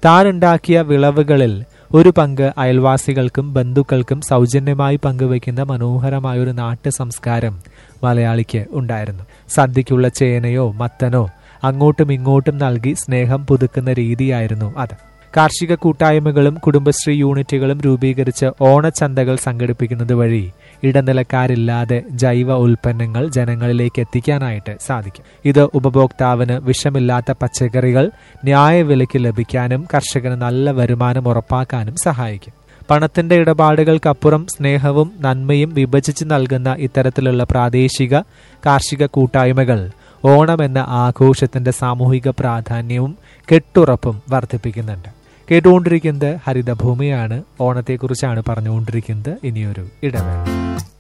താനുണ്ടാക്കിയ വിളവുകളിൽ ഒരു പങ്ക് അയൽവാസികൾക്കും ബന്ധുക്കൾക്കും സൗജന്യമായി പങ്കുവയ്ക്കുന്ന മനോഹരമായ ഒരു നാട്ടു സംസ്കാരം മലയാളിക്ക് ഉണ്ടായിരുന്നു സദ്യയ്ക്കുള്ള ചേനയോ മത്തനോ അങ്ങോട്ടും ഇങ്ങോട്ടും നൽകി സ്നേഹം പുതുക്കുന്ന രീതിയായിരുന്നു അത് കാർഷിക കൂട്ടായ്മകളും കുടുംബശ്രീ യൂണിറ്റുകളും രൂപീകരിച്ച് ഓണച്ചന്തകൾ സംഘടിപ്പിക്കുന്നത് വഴി ഇടനിലക്കാരില്ലാതെ ജൈവ ഉൽപ്പന്നങ്ങൾ ജനങ്ങളിലേക്ക് എത്തിക്കാനായിട്ട് സാധിക്കും ഇത് ഉപഭോക്താവിന് വിഷമില്ലാത്ത പച്ചക്കറികൾ ന്യായവിലയ്ക്ക് ലഭിക്കാനും കർഷകന് നല്ല വരുമാനം ഉറപ്പാക്കാനും സഹായിക്കും പണത്തിന്റെ ഇടപാടുകൾക്കപ്പുറം സ്നേഹവും നന്മയും വിഭജിച്ച് നൽകുന്ന ഇത്തരത്തിലുള്ള പ്രാദേശിക കാർഷിക കൂട്ടായ്മകൾ ഓണം എന്ന ആഘോഷത്തിന്റെ സാമൂഹിക പ്രാധാന്യവും കെട്ടുറപ്പും വർദ്ധിപ്പിക്കുന്നുണ്ട് കേട്ടുകൊണ്ടിരിക്കുന്നത് ഹരിതഭൂമിയാണ് ഓണത്തെക്കുറിച്ചാണ് പറഞ്ഞുകൊണ്ടിരിക്കുന്നത് ഇനിയൊരു ഇടവേള